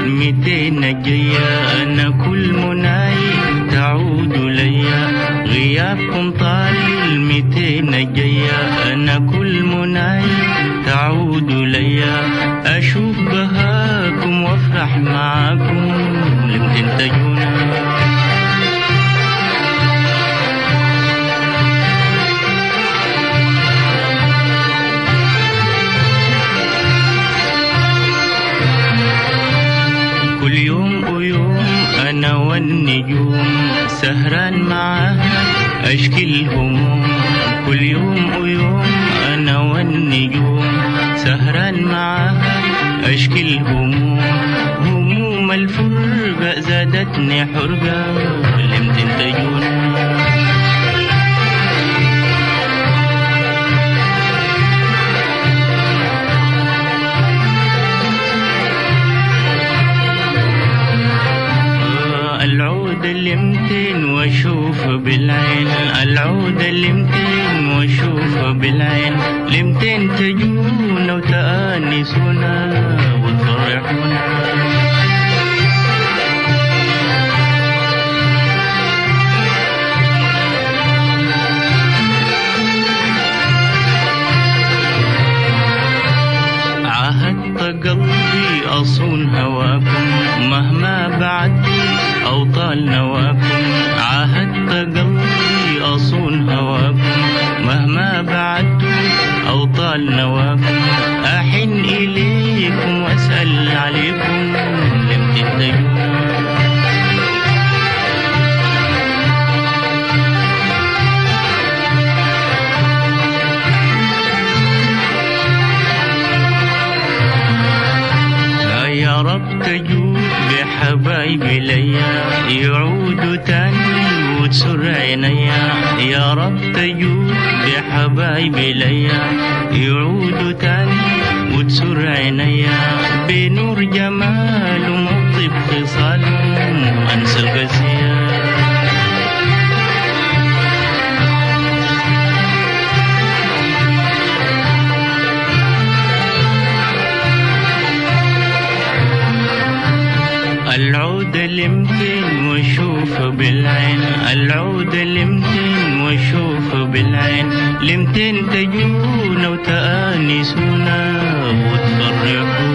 الميتين الجاية أنا كل مناي تعود ليا غيابكم طال الميتين الجاية أنا كل مناي تعود ليا أشوف بهاكم وأفرح معاكم لم تنتجونا كل يوم ويوم أنا والنجوم سهران معاها أشكي الهموم كل يوم ويوم أنا والنجوم سهران معاها أشكي الهموم هموم الفرقة زادتني حرقة لم تنتجونا العود اللي متين واشوف بالعين العود اللي متين واشوف بالعين لمتين تجونا وتآنسونا وتفرحونا عهدت قلبي أصون هواكم مهما بعد أو طال نواكم عهدت قلبي أصون هواكم مهما بعد أو طال نواكم أحن إليكم وأسأل عليكم لم تنتجوا يا رب تجود بحبايبي ليا يعودوا تاني وتسر عينيا يا رب تجود بحبايبي ليا يعودوا تاني وتسر عينيا بنور جمالهم وطيب خصالهم انسى القسيه العود لمتين واشوف بالعين العود لمتين واشوف بالعين لمتين تجونا وتآنسونا وتفرحونا